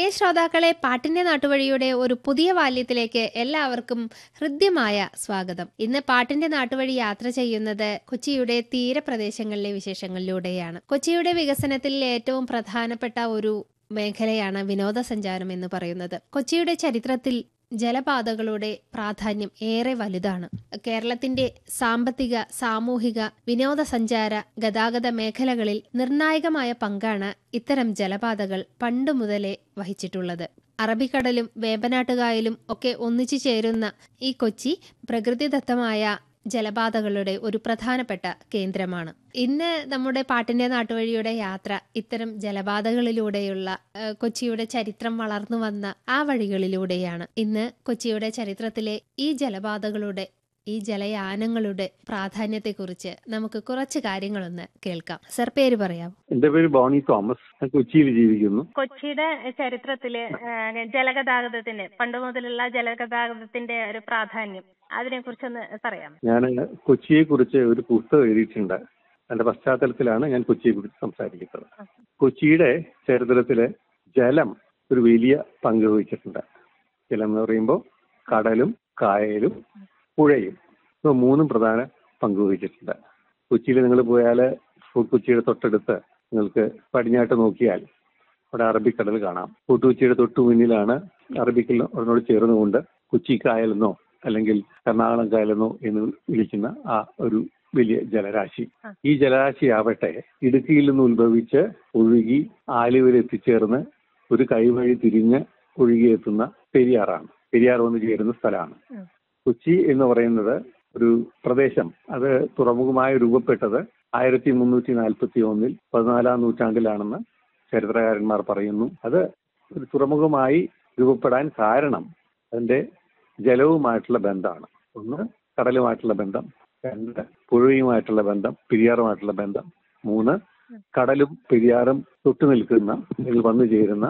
ശ്രോതാക്കളെ പാട്ടിന്റെ നാട്ടുവഴിയുടെ ഒരു പുതിയ വാല്യത്തിലേക്ക് എല്ലാവർക്കും ഹൃദ്യമായ സ്വാഗതം ഇന്ന് പാട്ടിന്റെ നാട്ടുവഴി യാത്ര ചെയ്യുന്നത് കൊച്ചിയുടെ തീരപ്രദേശങ്ങളിലെ വിശേഷങ്ങളിലൂടെയാണ് കൊച്ചിയുടെ വികസനത്തിൽ ഏറ്റവും പ്രധാനപ്പെട്ട ഒരു മേഖലയാണ് വിനോദസഞ്ചാരം എന്ന് പറയുന്നത് കൊച്ചിയുടെ ചരിത്രത്തിൽ ജലപാതകളുടെ പ്രാധാന്യം ഏറെ വലുതാണ് കേരളത്തിന്റെ സാമ്പത്തിക സാമൂഹിക വിനോദസഞ്ചാര ഗതാഗത മേഖലകളിൽ നിർണായകമായ പങ്കാണ് ഇത്തരം ജലപാതകൾ പണ്ടു മുതലേ വഹിച്ചിട്ടുള്ളത് അറബിക്കടലും വേമ്പനാട്ടുകായലും ഒക്കെ ഒന്നിച്ചു ചേരുന്ന ഈ കൊച്ചി പ്രകൃതിദത്തമായ ജലപാതകളുടെ ഒരു പ്രധാനപ്പെട്ട കേന്ദ്രമാണ് ഇന്ന് നമ്മുടെ പാട്ടിന്റെ നാട്ടുവഴിയുടെ യാത്ര ഇത്തരം ജലപാതകളിലൂടെയുള്ള ഏഹ്, കൊച്ചിയുടെ ചരിത്രം വളർന്നു വന്ന ആ വഴികളിലൂടെയാണ് ഇന്ന് കൊച്ചിയുടെ ചരിത്രത്തിലെ ഈ ജലപാതകളുടെ ഈ ജലയാനങ്ങളുടെ പ്രാധാന്യത്തെക്കുറിച്ച് നമുക്ക് കുറച്ച് കാര്യങ്ങളൊന്ന് കേൾക്കാം സർ പേര് പറയാം എന്റെ പേര് ബോണി തോമസ് ഞാൻ കൊച്ചിയിൽ ജീവിക്കുന്നു കൊച്ചിയുടെ ചരിത്രത്തില് ആ, ജലഗതാഗതത്തിന്റെ പണ്ട് മുതലുള്ള ജലഗതാഗതത്തിന്റെ ഒരു പ്രാധാന്യം അതിനെ കുറിച്ചൊന്ന് പറയാം ഞാൻ കൊച്ചിയെ കുറിച്ച് ഒരു പുസ്തകം എഴുതിയിട്ടുണ്ട് അതിന്റെ പശ്ചാത്തലത്തിലാണ് ഞാൻ കൊച്ചിയെ കുറിച്ച് സംസാരിക്കുന്നത് കൊച്ചിയുടെ ചരിത്രത്തില് ജലം ഒരു വലിയ പങ്ക് വഹിച്ചിട്ടുണ്ട് ജലം എന്ന് പറയുമ്പോൾ കടലും കായലും പുഴയും ഇവ മൂന്നും പ്രധാന പങ്ക് വഹിച്ചിട്ടുണ്ട് കൊച്ചിയിൽ നിങ്ങൾ പോയാൽ കൊച്ചിയുടെ തൊട്ടടുത്ത് നിങ്ങൾക്ക് പടിഞ്ഞാട്ട് നോക്കിയാൽ അവിടെ അറബിക്കടൽ കാണാം കൊച്ചുകൊച്ചിയുടെ തൊട്ടു മുന്നിലാണ് അറബിക്കടലിനോട് ചേർന്നുകൊണ്ട് കൊച്ചി കായലെന്നോ അല്ലെങ്കിൽ എറണാകുളം കായലെന്നോ എന്ന് വിളിക്കുന്ന ആ ഒരു വലിയ ജലരാശി ഈ ജലരാശി ആവട്ടെ ഇടുക്കിയിൽ നിന്ന് ഉത്ഭവിച്ച് ഒഴുകി ആലുവയിൽ എത്തിച്ചേർന്ന് ഒരു കൈവഴി തിരിഞ്ഞ് ഒഴുകിയെത്തുന്ന പെരിയാറാണ് പെരിയാർ വന്ന് ചേരുന്ന സ്ഥലമാണ് ഉം. കൊച്ചി എന്ന് പറയുന്നത് ഒരു പ്രദേശം അത് തുറമുഖമായി രൂപപ്പെട്ടത് ആയിരത്തി മുന്നൂറ്റി നാൽപ്പത്തി ഒന്നിൽ പതിനാലാം നൂറ്റാണ്ടിലാണെന്ന് ചരിത്രകാരന്മാർ പറയുന്നു അത് ഒരു തുറമുഖമായി രൂപപ്പെടാൻ കാരണം അതിന്റെ ജലവുമായിട്ടുള്ള ബന്ധമാണ് ഒന്ന് കടലുമായിട്ടുള്ള ബന്ധം രണ്ട് പുഴയുമായിട്ടുള്ള ബന്ധം പെരിയാറുമായിട്ടുള്ള ബന്ധം മൂന്ന് കടലും പെരിയാറും തൊട്ടു നിൽക്കുന്ന ഇതിൽ വന്നു ചേരുന്ന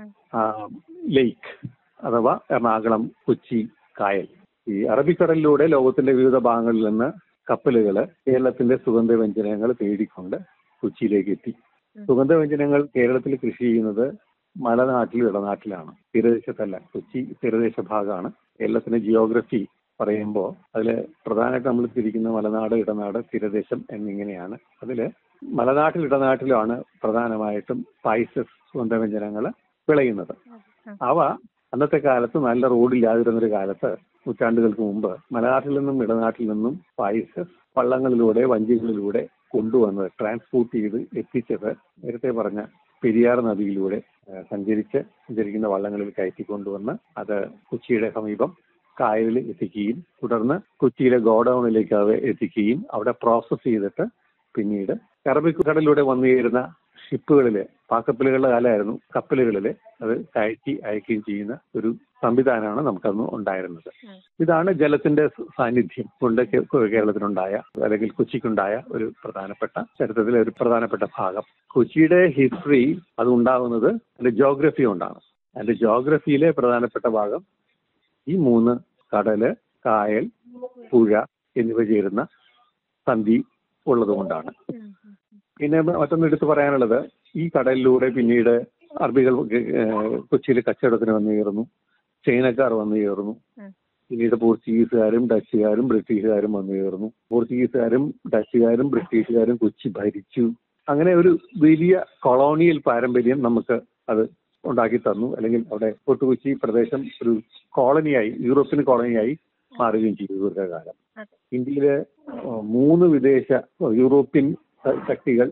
ലേക്ക് അഥവാ എറണാകുളം കൊച്ചി കായൽ ഈ അറബിക്കടലിലൂടെ ലോകത്തിന്റെ വിവിധ ഭാഗങ്ങളിൽ നിന്ന് കപ്പലുകൾ കേരളത്തിന്റെ സുഗന്ധവ്യഞ്ജനങ്ങൾ തേടിക്കൊണ്ട് കൊച്ചിയിലേക്ക് എത്തി സുഗന്ധവ്യഞ്ജനങ്ങൾ കേരളത്തിൽ കൃഷി ചെയ്യുന്നത് മലനാട്ടിലും ഇടനാട്ടിലാണ് തീരദേശത്തല്ല കൊച്ചി തീരദേശ ഭാഗമാണ് കേരളത്തിന്റെ ജിയോഗ്രഫി പറയുമ്പോൾ അതിൽ പ്രധാനമായിട്ട് നമ്മൾ തിരിക്കുന്ന മലനാട് ഇടനാട് തീരദേശം എന്നിങ്ങനെയാണ് അതിൽ മലനാട്ടിൽ ഇടനാട്ടിലുമാണ് പ്രധാനമായിട്ടും സ്പൈസസ് സുഗന്ധവ്യഞ്ജനങ്ങൾ വിളയുന്നത് അവ അന്നത്തെ കാലത്ത് നല്ല റോഡില്ലാതിരുന്നൊരു കാലത്ത് നൂറ്റാണ്ടുകൾക്ക് മുമ്പ് മലനാട്ടിൽ നിന്നും ഇടനാട്ടിൽ നിന്നും സ്പൈസസ് വള്ളങ്ങളിലൂടെ വഞ്ചികളിലൂടെ കൊണ്ടുവന്ന് ട്രാൻസ്പോർട്ട് ചെയ്ത് എത്തിച്ചത് നേരത്തെ പറഞ്ഞ പെരിയാർ നദിയിലൂടെ ഏഹ്, സഞ്ചരിച്ച് സഞ്ചരിക്കുന്ന വള്ളങ്ങളിൽ കയറ്റിക്കൊണ്ടുവന്ന് അത് കൊച്ചിയുടെ സമീപം കായലിൽ എത്തിക്കുകയും തുടർന്ന് കൊച്ചിയിലെ ഗോഡൌണിലേക്ക് അവ എത്തിക്കുകയും അവിടെ പ്രോസസ്സ് ചെയ്തിട്ട് പിന്നീട് അറബിക്കടലിലൂടെ വന്നു ചേരുന്ന ഷിപ്പുകളില് പാക്കപ്പലുകളുടെ കാലമായിരുന്നു കപ്പലുകളിൽ അത് കയറ്റി അയക്കുകയും ചെയ്യുന്ന ഒരു സംവിധാനമാണ് നമുക്കന്ന് ഉണ്ടായിരുന്നത് ഇതാണ് ജലത്തിന്റെ സാന്നിധ്യം കൊണ്ട് കേ- കേരളത്തിനുണ്ടായ അല്ലെങ്കിൽ കൊച്ചിക്കുണ്ടായ ഒരു പ്രധാനപ്പെട്ട ചരിത്രത്തിലെ ഒരു പ്രധാനപ്പെട്ട ഭാഗം കൊച്ചിയുടെ ഹിസ്റ്ററി അത് ഉണ്ടാകുന്നത് അതിന്റെ ജോഗ്രഫി കൊണ്ടാണ് അതിന്റെ ജോഗ്രഫിയിലെ പ്രധാനപ്പെട്ട ഭാഗം ഈ മൂന്ന് കടല് കായൽ പുഴ എന്നിവ ചേരുന്ന സന്ധി ഉള്ളതുകൊണ്ടാണ് പിന്നെ മറ്റൊന്ന് എടുത്തു പറയാനുള്ളത് ഈ കടലിലൂടെ പിന്നീട് അറബികൾ ഏഹ്, കൊച്ചിയിൽ കച്ചവടത്തിന് വന്നു കയറുന്നു ചൈനക്കാർ വന്നു കയറുന്നു ഉം. പിന്നീട് പോർച്ചുഗീസുകാരും ഡച്ചുകാരും ബ്രിട്ടീഷുകാരും വന്നു കയറുന്നു പോർച്ചുഗീസുകാരും ഡച്ചുകാരും ബ്രിട്ടീഷുകാരും കൊച്ചി ഭരിച്ചു അങ്ങനെ ഒരു വലിയ കൊളോണിയൽ പാരമ്പര്യം നമുക്ക് അത് ഉണ്ടാക്കി തന്നു അല്ലെങ്കിൽ അവിടെ ഫോർട്ട് കൊച്ചി പ്രദേശം ഒരു കോളനിയായി യൂറോപ്യൻ കോളനിയായി മാറുകയും ചെയ്തു ദീർഘകാലം അതെ. ഇന്ത്യയിലെ ഏഹ്, മൂന്ന് വിദേശ യൂറോപ്യൻ ശക്തികൾ